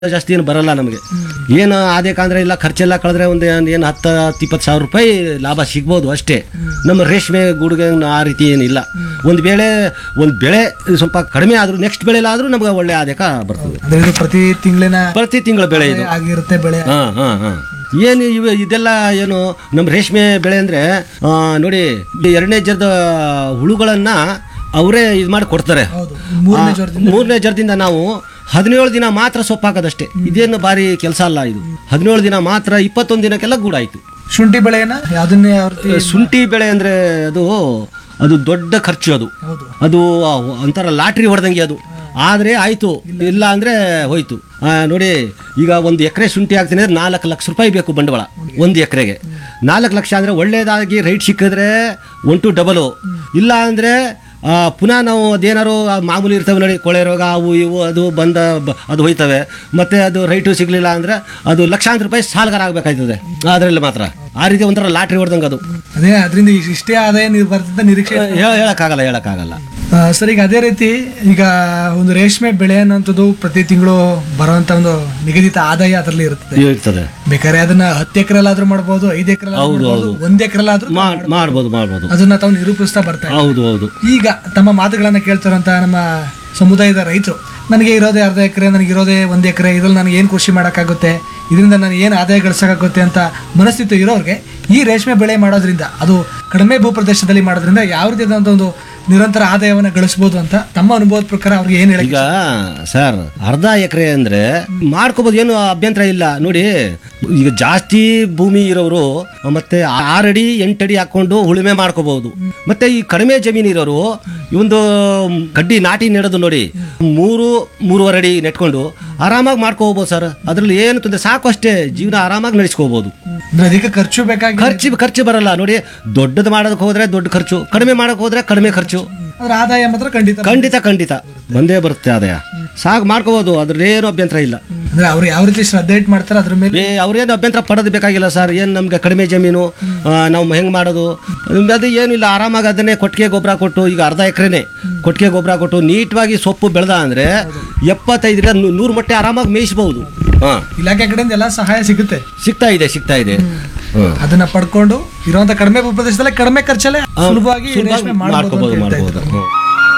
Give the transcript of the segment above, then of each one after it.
ಜಾಸ್ತಿ ಏನು ಬರಲ್ಲ ನಮಗೆ ಏನು ಆದೇಕಂದ್ರೆ ಇಲ್ಲ ಖರ್ಚೆಲ್ಲ ಕಳೆದ್ರೆ ಒಂದು ಏನು ಹತ್ತು ಹತ್ತು ಇಪ್ಪತ್ತು ಸಾವಿರ ರೂಪಾಯಿ ಲಾಭ ಸಿಗ್ಬೋದು ಅಷ್ಟೇ ನಮ್ಮ ರೇಷ್ಮೆ ಗೂಡಿಗೆ ಆ ರೀತಿ ಏನಿಲ್ಲ ಒಂದು ಬೆಳೆ ಒಂದು ಬೆಳೆ ಸ್ವಲ್ಪ ಕಡಿಮೆ ಆದರೂ ನೆಕ್ಸ್ಟ್ ಬೆಳೆಲಾದರೂ ನಮ್ಗೆ ಒಳ್ಳೆ ಆದೇಕ ಬರ್ತದೆ ಅಂದ್ರೆ ಇದು ಪ್ರತಿ ತಿಂಗಳಿನ ಪ್ರತಿ ತಿಂಗಳ ಬೆಳೆ ಇದು ಆಗಿರುತ್ತೆ ಬೆಳೆ ಹಾಂ ಹಾಂ ಹಾಂ ಏನು ಇವು ಇದೆಲ್ಲ ಏನು ನಮ್ಮ ರೇಷ್ಮೆ ಬೆಳೆ ಅಂದರೆ ನೋಡಿ ಈ ಎರಡನೇ ಜರದ ಹುಳುಗಳನ್ನು ಅವರೇ ಇದು ಮಾಡಿ ಕೊಡ್ತಾರೆ ಹೌದು ಮೂರನೇ ಜ್ವರದಿಂದ ಮೂರನೇ ಜರದಿಂದ ನಾವು ಹದಿನೇಳು ದಿನ ಮಾತ್ರ ಸೊಪ್ಪು ಹಾಕೋದಷ್ಟೇ ಇದೇನು ಭಾರಿ ಕೆಲಸ ಅಲ್ಲ ಇದು ಹದಿನೇಳು ದಿನ ಮಾತ್ರ ಇಪ್ಪತ್ತೊಂದು ದಿನಕ್ಕೆಲ್ಲ ಗೂಡಾಯ್ತು ಶುಂಠಿ ಬೆಳೆಯನ್ನ ಯಾವ್ದನ್ನೇ ಯಾವ ರೀತಿ ಶುಂಠಿ ಬೆಳೆ ಅಂದರೆ ಅದು ಅದು ದೊಡ್ಡ ಖರ್ಚು ಅದು ಹೌದು ಅದು ಒಂಥರ ಲಾಟ್ರಿ ಹೊಡೆದಂಗೆ ಅದು ಆದರೆ ಆಯಿತು ಇಲ್ಲ ಅಂದರೆ ಹೋಯ್ತು ಆ, ನೋಡಿ ಈಗ ಒಂದು ಎಕರೆ ಶುಂಠಿ ಹಾಕ್ತೀನಿ ಅಂದ್ರೆ ನಾಲ್ಕು ಲಕ್ಷ ರೂಪಾಯಿ ಬೇಕು ಬಂಡವಾಳ ಒಂದು ಎಕರೆಗೆ ನಾಲ್ಕು ಲಕ್ಷ ಅಂದರೆ ಒಳ್ಳೇದಾಗಿ ರೈಟ್ ಸಿಕ್ಕಿದ್ರೆ ಒನ್ ಟು ಡಬಲು ಇಲ್ಲ ಅಂದರೆ ಪುನಃ ನಾವು ಅದೇನಾರು ಆ ಮಾಮೂಲಿ ಇರ್ತವೆ ನೋಡಿ ಕೊಳೆ ರೋಗ ಅವು ಇವು ಅದು ಬಂದ ಬ- ಅದು ಹೋಯ್ತವೆ ಮತ್ತೆ ಅದು ರೈಟು ಸಿಗಲಿಲ್ಲ ಅಂದರೆ ಅದು ಲಕ್ಷಾಂತರ ರೂಪಾಯಿ ಸಾಲಗಾರ ಆಗಬೇಕಾಯ್ತದೆ ಅದರಲ್ಲಿ ಮಾತ್ರ ಆ ರೀತಿ ಒಂಥರ ಲಾಟ್ರಿ ಹೊಡೆದಂಗೆ ಅದು ಅದೇ ಅದರಿಂದ ಇಷ್ಟೇ ಆದಾಯ ನೀವು ಬರ್ತದೆ ನಿರೀಕ್ಷೆ ಹೇಳ- ಹೇಳಕ್ಕಾಗಲ್ಲ ಹೇಳಕ್ಕಾಗಲ್ಲ ಆ, ಸರ್ ಈಗ ಅದೇ ರೀತಿ ಈಗ ಒಂದು ರೇಷ್ಮೆ ಬೆಳೆ ಅನ್ನೋಂಥದ್ದು ಪ್ರತಿ ತಿಂಗಳು ಬರುವಂತ ಒಂದು ನಿಗದಿತ ಆದಾಯ ಅದರಲ್ಲಿ ಇರ್ತದೆ ಇರ್ತದೆ ಬೇಕಾದ್ರೆ ಅದನ್ನ ಹತ್ತು ಎಕರೆಲ್ಲಾದ್ರೂ ಮಾಡ್ಬೋದು ಐದು ಎಕರೆ ಮಾಡ್ಬೋದು ಒಂದ್ ಎಕರೆಲ್ಲಾದ್ರೂ ಮಾಡ್- ಮಾಡ್ಬೋದು ಮಾಡ್ಬೋದು ಅದನ್ನ ತಾವು ನಿರೂಪಿಸ್ತಾ ಬರ್ತಾರೆ ಹೌದು ಹೌದು ಈಗ ತಮ್ಮ ಮಾತುಗಳನ್ನ ಕೇಳ್ತಾರಂತ ನಮ್ಮ ಸಮುದಾಯದ ರೈತರು ನನಗೆ ಇರೋದೇ ಅರ್ಧ ಎಕರೆ ನನಗೆ ಇರೋದೇ ಒಂದು ಎಕರೆ ಇದ್ರಲ್ಲಿ ನನಗೆ ಏನು ಕೃಷಿ ಮಾಡೋಕ್ಕಾಗುತ್ತೆ ಇದರಿಂದ ನಾನು ಏನು ಆದಾಯ ಗಳಿಸೋಕ್ಕಾಗುತ್ತೆ ಅಂತ ಮನಸ್ಥಿತಿ ಇರೋರಿಗೆ ಈ ರೇಷ್ಮೆ ಬೆಳೆ ಮಾಡೋದ್ರಿಂದ ಅದು ಕಡಿಮೆ ಭೂಪ್ರದೇಶದಲ್ಲಿ ಮಾಡೋದ್ರಿಂದ ಯಾವ ರೀತಿಯಾದಂಥ ಒಂದು ನಿರಂತರ ಆದಾಯವನ್ನು ಗಳಿಸ್ಬೋದು ಅಂತ ತಮ್ಮ ಅನುಭವದ ಪ್ರಕಾರ ಅವ್ರಿಗೆ ಏನು ಹೇಳಿ ಈಗ ಸರ್ ಅರ್ಧ ಎಕರೆ ಅಂದ್ರೆ ಮಾಡ್ಕೋಬೋದು ಏನು ಅಭ್ಯಂತರ ಇಲ್ಲ ನೋಡಿ ಈಗ ಜಾಸ್ತಿ ಭೂಮಿ ಇರೋರು ಮತ್ತೆ ಆರಡಿ ಎಂಟಡಿ ಹಾಕೊಂಡು ಉಳುಮೆ ಮಾಡ್ಕೋಬಹುದು ಮತ್ತೆ ಈ ಕಡಿಮೆ ಜಮೀನು ಇರೋರು ಈ ಒಂದು ಕಡ್ಡಿ ನಾಟಿ ನೆಡೋದು ನೋಡಿ ಮೂರು ಮೂರುವರೆ ಅಡಿ ನೆಟ್ಕೊಂಡು ಆರಾಮಾಗಿ ಮಾಡ್ಕೋಬಹುದು ಸರ್ ಅದ್ರಲ್ಲಿ ಏನು ತೊಂದರೆ ಸಾಕು ಅಷ್ಟೇ ಜೀವನ ಆರಾಮಾಗಿ ನಡೆಸ್ಕೋಬಹುದು ಅಂದ್ರೆ ಅದಕ್ಕೆ ಖರ್ಚು ಬೇಕಾಗಿ ಖರ್ಚು ಖರ್ಚು ಬರಲ್ಲ ನೋಡಿ ದೊಡ್ಡದು ಮಾಡೋದಕ್ಕೆ ಹೋದ್ರೆ ದೊಡ್ಡ ಖರ್ಚು ಕಡಿಮೆ ಮಾಡಕ್ ಹೋದ್ರೆ ಕಡಿಮೆ ಖರ್ಚು ಅದ್ರ ಆದಾಯ ಮಾತ್ರ ಖಂಡಿತ ಖಂಡಿತ ಖಂಡಿತ ಬಂದೇ ಬರುತ್ತೆ ಆದಾಯ ಸಾಕು ಮಾಡ್ಕೋಬೋದು ಅದ್ರಲ್ಲೇನು ಅಭ್ಯಂತರ ಇಲ್ಲ ಅಂದ್ರೆ ಅವ್ರು ಯಾವ ರೀತಿ ಶ್ರದ್ಧೆ ಇಟ್ಟು ಮಾಡ್ತಾರೆ ಅದ್ರ ಮೇಲೆ ಏ ಅವ್ರೇನು ಅಭ್ಯಂತರ ಪಡೋದು ಬೇಕಾಗಿಲ್ಲ ಸರ್ ಏನು ನಮ್ಗೆ ಕಡಿಮೆ ಜಮೀನು ಆ, ನಾವು ಹೆಂಗೆ ಮಾಡೋದು ಅದು ಏನು ಇಲ್ಲ ಆರಾಮಾಗಿ ಅದನ್ನೇ ಕೊಟ್ಟಿಗೆ ಗೊಬ್ಬರ ಕೊಟ್ಟು ಈಗ ಅರ್ಧ ಎಕರೆನೇ ಕೊಟ್ಟಿಗೆ ಗೊಬ್ಬರ ಕೊಟ್ಟು ನೀಟ್ವಾಗಿ ಸೊಪ್ಪು ಬೆಳೆದ ಅಂದರೆ ಎಪ್ಪತ್ತೈದರಿಂದ ನೂ- ನೂರು ಮಟ್ಟೆ ಆರಾಮಾಗಿ ಮೇಯಿಸ್ಬೋದು ಹಾಂ ಇಲಾಖೆ ಕಡೆಯಿಂದ ಎಲ್ಲ ಸಹಾಯ ಸಿಗುತ್ತೆ ಸಿಗ್ತಾ ಇದೆ ಸಿಗ್ತಾ ಇದೆ ಹಾಂ ಅದನ್ನ ಪಡ್ಕೊಂಡು ಇರುವಂತ ಕಡಿಮೆ ಭೂಪ್ರದೇಶದಲ್ಲಿ ಕಡಿಮೆ ಖರ್ಚಲ್ಲೇ ಸುಲಭವಾಗಿ ರೇಷ್ಮೆ ಮಾಡ್ಬೋದು ಮಾಡ್ಕೋಬೋದು ಅಂತ ಹೇಳ್ತಾ ಮಾಡ್ಬೋದು ಇದ್ರು. ಹ್ಮ್.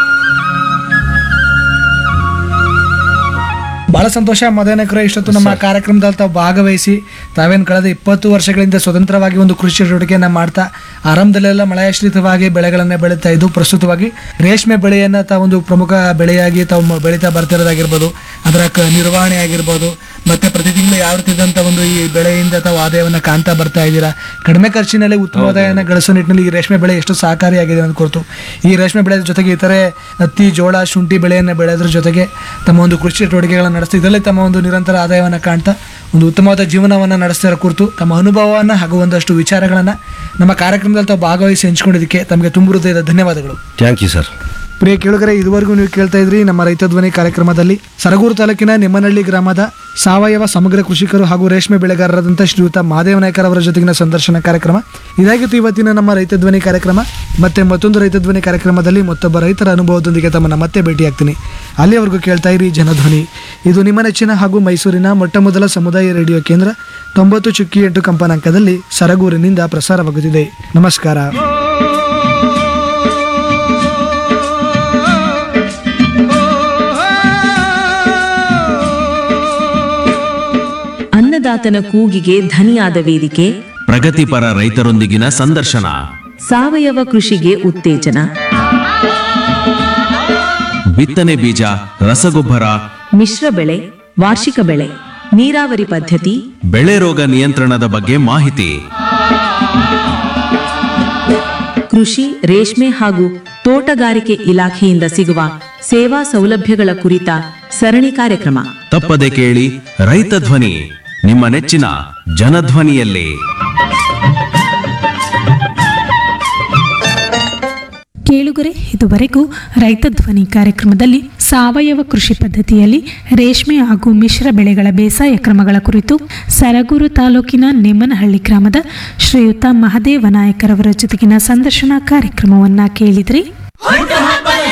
ಬಹಳ ಸಂತೋಷ ಮದನಕರ ಇಷ್ಟೊತ್ತು ನಮ್ಮ ಕಾರ್ಯಕ್ರಮದಲ್ಲಿ ತಾವು ಭಾಗವಹಿಸಿ ತಾವೇನು ಕಳೆದ ಇಪ್ಪತ್ತು ವರ್ಷಗಳಿಂದ ಸ್ವತಂತ್ರವಾಗಿ ಒಂದು ಕೃಷಿ ಚಟುವಟಿಕೆಯನ್ನ ಮಾಡ್ತಾ ಆರಂಭದಲ್ಲೆಲ್ಲ ಮಳೆಯಾಶ್ರಿತವಾಗಿ ಬೆಳೆಗಳನ್ನೇ ಬೆಳೀತಾ ಇದ್ದು ಪ್ರಸ್ತುತವಾಗಿ ರೇಷ್ಮೆ ಬೆಳೆಯನ್ನ ತಾವೊಂದು ಪ್ರಮುಖ ಬೆಳೆಯಾಗಿ ತಾವು ಮ- ಬೆಳೀತಾ ಬರ್ತಿರೋದಾಗಿರ್ಬೋದು ಅದರ ಕ ನಿರ್ವಹಣೆ ಆಗಿರ್ಬೋದು ಮತ್ತೆ ಪ್ರತಿ ತಿಂಗಳು ಯಾವ ರೀತಿಯಾದಂಥ ಒಂದು ಈ ಬೆಳೆಯಿಂದ ತಾವು ಆದಾಯವನ್ನು ಕಾಣ್ತಾ ಬರ್ತಾ ಇದ್ದೀರಾ ಕಡಿಮೆ ಖರ್ಚಿನಲ್ಲಿ ಉತ್ತಮ ಆದಾಯನ ಗಳಿಸೋ ನಿಟ್ಟಿನಲ್ಲಿ ಈ ರೇಷ್ಮೆ ಬೆಳೆ ಎಷ್ಟು ಸಹಕಾರಿಯಾಗಿದೆ ಅನ್ನೋದು ಕುರಿತು ಈ ರೇಷ್ಮೆ ಬೆಳೆ ಜೊತೆಗೆ ಇತರೆ ಹತ್ತಿ ಜೋಳ ಶುಂಠಿ ಬೆಳೆಯನ್ನು ಬೆಳೆಯೋದ್ರ ಜೊತೆಗೆ ತಮ್ಮ ಒಂದು ಕೃಷಿ ಚಟುವಟಿಕೆಗಳನ್ನು ನಡೆಸ್ತಾ ಇದರಲ್ಲಿ ತಮ್ಮ ಒಂದು ನಿರಂತರ ಆದಾಯವನ್ನು ಕಾಣ್ತಾ ಒಂದು ಉತ್ತಮವಾದ ಜೀವನವನ್ನು ನಡೆಸ್ತಿರೋ ಕುರಿತು ತಮ್ಮ ಅನುಭವವನ್ನು ಹಾಗೂ ಒಂದಷ್ಟು ವಿಚಾರಗಳನ್ನು ನಮ್ಮ ಕಾರ್ಯಕ್ರಮದಲ್ಲಿ ತಾವು ಭಾಗವಹಿಸಿ ಹಂಚ್ಕೊಂಡಿದ್ದಕ್ಕೆ ತಮಗೆ ತುಂಬ ಹೃದಯದ ಧನ್ಯವಾದಗಳು ಥ್ಯಾಂಕ್ ಯು ಸರ್ ಪ್ರಿಯ ಕೇಳುಗರೆ ಇದುವರೆಗೂ ನೀವು ಕೇಳ್ತಾ ಇದ್ರಿ ನಮ್ಮ ರೈತ ಧ್ವನಿ ಕಾರ್ಯಕ್ರಮದಲ್ಲಿ ಸರಗೂರು ತಾಲೂಕಿನ ನಿಮ್ಮನಹಳ್ಳಿ ಗ್ರಾಮದ ಸಾವಯವ ಸಮಗ್ರ ಕೃಷಿಕರು ಹಾಗೂ ರೇಷ್ಮೆ ಬೆಳೆಗಾರರಾದಂಥ ಶ್ರೀಯುತ ಮಹಾದೇವ ನಾಯ್ಕರ್ ಅವರ ಜೊತೆಗಿನ ಸಂದರ್ಶನ ಕಾರ್ಯಕ್ರಮ ಇದಾಗಿತ್ತು ಇವತ್ತಿನ ನಮ್ಮ ರೈತ ಧ್ವನಿ ಕಾರ್ಯಕ್ರಮ ಮತ್ತೆ ಮತ್ತೊಂದು ರೈತ ಧ್ವನಿ ಕಾರ್ಯಕ್ರಮದಲ್ಲಿ ಮತ್ತೊಬ್ಬ ರೈತರ ಅನುಭವದೊಂದಿಗೆ ತಮ್ಮನ್ನ ಮತ್ತೆ ಭೇಟಿಯಾಗ್ತೀನಿ ಅಲ್ಲಿಯವರೆಗೂ ಕೇಳ್ತಾ ಇರಿ ಜನಧ್ವನಿ ಇದು ನಿಮ್ಮ ನೆಚ್ಚಿನ ಹಾಗೂ ಮೈಸೂರಿನ ಮೊಟ್ಟ ಮೊದಲ ಸಮುದಾಯ ರೇಡಿಯೋ ಕೇಂದ್ರ ತೊಂಬತ್ತು ಚುಕ್ಕಿ ಎಂಟು ಕಂಪನಾಂಕದಲ್ಲಿ ಸರಗೂರಿನಿಂದ ಪ್ರಸಾರವಾಗುತ್ತಿದೆ ನಮಸ್ಕಾರ ಅನ್ನದಾತನ ಕೂಗಿಗೆ ಧನಿಯಾದ ವೇದಿಕೆ ಪ್ರಗತಿಪರ ರೈತರೊಂದಿಗಿನ ಸಂದರ್ಶನ ಸಾವಯವ ಕೃಷಿಗೆ ಉತ್ತೇಜನ ಬಿತ್ತನೆ ಬೀಜ ರಸಗೊಬ್ಬರ ಮಿಶ್ರ ಬೆಳೆ ವಾರ್ಷಿಕ ಬೆಳೆ ನೀರಾವರಿ ಪದ್ಧತಿ ಬೆಳೆ ರೋಗ ನಿಯಂತ್ರಣದ ಬಗ್ಗೆ ಮಾಹಿತಿ ಕೃಷಿ ರೇಷ್ಮೆ ಹಾಗೂ ತೋಟಗಾರಿಕೆ ಇಲಾಖೆಯಿಂದ ಸಿಗುವ ಸೇವಾ ಸೌಲಭ್ಯಗಳ ಕುರಿತ ಸರಣಿ ಕಾರ್ಯಕ್ರಮ ತಪ್ಪದೆ ಕೇಳಿ ರೈತ ಧ್ವನಿ ನಿಮ್ಮ ನೆಚ್ಚಿನ ಜನಧ್ವನಿಯಲ್ಲಿ ಕೇಳುಗರೆ ಇದುವರೆಗೂ ರೈತ ಧ್ವನಿ ಕಾರ್ಯಕ್ರಮದಲ್ಲಿ ಸಾವಯವ ಕೃಷಿ ಪದ್ಧತಿಯಲ್ಲಿ ರೇಷ್ಮೆ ಹಾಗೂ ಮಿಶ್ರ ಬೆಳೆಗಳ ಬೇಸಾಯ ಕ್ರಮಗಳ ಕುರಿತು ಸರಗೂರು ತಾಲೂಕಿನ ನೇಮನಹಳ್ಳಿ ಗ್ರಾಮದ ಶ್ರೀಯುತ ಮಹದೇವ ನಾಯಕರವರ ಜೊತೆಗಿನ ಸಂದರ್ಶನ ಕಾರ್ಯಕ್ರಮವನ್ನ ಕೇಳಿದ್ರಿ ಹುಟ್ಟು ಹಬ್ಬದ